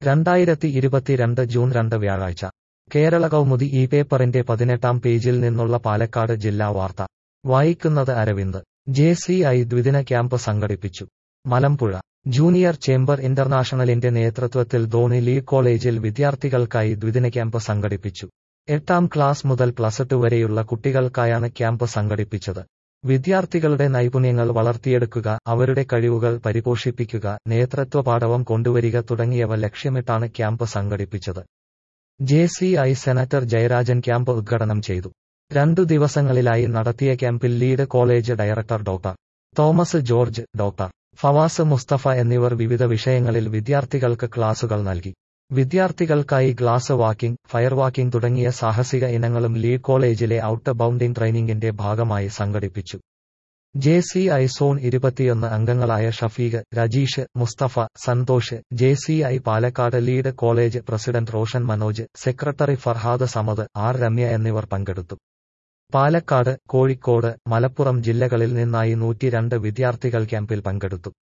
രണ്ടായിരത്തി ഇരുപത്തിരണ്ട് ജൂൺ രണ്ട് വ്യാഴാഴ്ച കേരള കൗമുദി ഈ പേപ്പറിന്റെ പതിനെട്ടാം പേജിൽ നിന്നുള്ള പാലക്കാട് ജില്ലാ വാർത്ത വായിക്കുന്നത് അരവിന്ദ് ജെ സി ഐ ദ്വിദിന ക്യാമ്പ് സംഘടിപ്പിച്ചു മലമ്പുഴ ജൂനിയർ ചേംബർ ഇന്റർനാഷണലിന്റെ നേതൃത്വത്തിൽ ധോണി ലീഗ് കോളേജിൽ വിദ്യാർത്ഥികൾക്കായി ദ്വിദിന ക്യാമ്പ് സംഘടിപ്പിച്ചു എട്ടാം ക്ലാസ് മുതൽ പ്ലസ് ടു വരെയുള്ള കുട്ടികൾക്കായാണ് ക്യാമ്പ് സംഘടിപ്പിച്ചത് വിദ്യാർത്ഥികളുടെ നൈപുണ്യങ്ങൾ വളർത്തിയെടുക്കുക അവരുടെ കഴിവുകൾ പരിപോഷിപ്പിക്കുക നേതൃത്വ പാഠവം കൊണ്ടുവരിക തുടങ്ങിയവ ലക്ഷ്യമിട്ടാണ് ക്യാമ്പ് സംഘടിപ്പിച്ചത് J C I senator Jayarajan camp ഉദ്ഘാടനം ചെയ്തു രണ്ടു ദിവസങ്ങളിലായി നടത്തിയ ക്യാമ്പിൽ lead college director doctor Thomas George doctor Fawaz Mustafa എന്നിവർ വിവിധ വിഷയങ്ങളിൽ വിദ്യാർത്ഥികൾക്ക് ക്ലാസുകൾ നൽകി വിദ്യാർത്ഥികൾക്കായി ഗ്ലാസ് വാക്കിംഗ് ഫയർ വാക്കിംഗ് തുടങ്ങിയ സാഹസിക ഇനങ്ങളും ലീഡ് കോളേജിലെ ഔട്ട് ബൌണ്ടിംഗ് ട്രെയിനിങ്ങിന്റെ ഭാഗമായി സംഘടിപ്പിച്ചു ജെ സി ഐ സോൺ ഇരുപത്തിയൊന്ന് അംഗങ്ങളായ Shafeeq Rajeesh Mustafa Santhosh J C I Palakkad lead college president Roshan Manoj secretary Farhad Samad R Ramya എന്നിവർ പങ്കെടുത്തു പാലക്കാട് കോഴിക്കോട് മലപ്പുറം ജില്ലകളിൽ നിന്നായി നൂറ്റിരണ്ട് വിദ്യാർത്ഥികൾ ക്യാമ്പിൽ പങ്കെടുത്തു